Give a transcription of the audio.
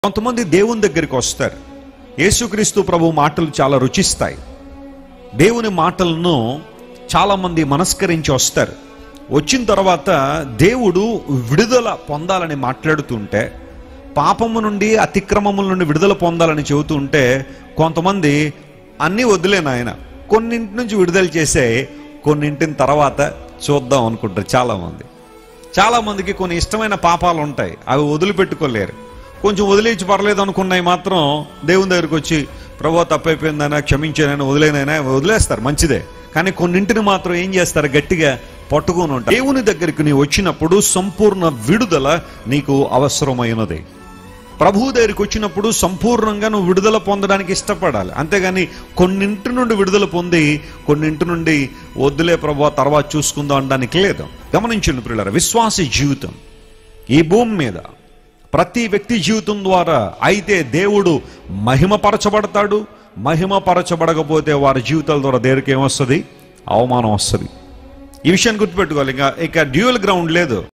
కొంతమంది దేవుని దగ్గరికి వస్తారు యేసుక్రీస్తు ప్రభు మాటలు చాలా రుచిస్తాయి దేవుని మాటలను చాలామంది మనస్కరించి వస్తారు వచ్చిన తర్వాత దేవుడు విడుదల పొందాలని మాట్లాడుతుంటే పాపము నుండి అతిక్రమముల నుండి విడుదల పొందాలని చెబుతూ ఉంటే కొంతమంది అన్నీ వదిలేను ఆయన కొన్నింటి నుంచి విడుదల చేసే కొన్నింటిని తర్వాత చూద్దాం అనుకుంటారు చాలామంది చాలా మందికి కొన్ని ఇష్టమైన పాపాలు ఉంటాయి అవి వదిలిపెట్టుకోలేరు కొంచెం వదిలేసి పర్లేదు అనుకున్నాయి మాత్రం దేవుని దగ్గరికి వచ్చి ప్రభు తప్పైపోయిందైనా క్షమించానైనా వదిలేనైనా వదిలేస్తారు మంచిదే కానీ కొన్నింటిని మాత్రం ఏం చేస్తారు గట్టిగా పట్టుకొని ఉంటారు దేవుని దగ్గరికి నీవు వచ్చినప్పుడు సంపూర్ణ విడుదల నీకు అవసరమైనది ప్రభువు దగ్గరికి వచ్చినప్పుడు సంపూర్ణంగా నువ్వు విడుదల పొందడానికి ఇష్టపడాలి అంతేగాని కొన్నింటి నుండి విడుదల పొంది కొన్నింటి నుండి వద్దులే ప్రభు తర్వాత చూసుకుందాం అనడానికి లేదు గమనించండి పిల్లల విశ్వాస జీవితం ఈ భూమి మీద ప్రతి వ్యక్తి జీవితం ద్వారా అయితే దేవుడు మహిమపరచబడతాడు మహిమపరచబడకపోతే వారి జీవితాల ద్వారా దేవుడికి ఏమొస్తుంది అవమానం వస్తుంది ఈ విషయాన్ని గుర్తుపెట్టుకోవాలి ఇంకా ఇక డ్యూయల్ గ్రౌండ్ లేదు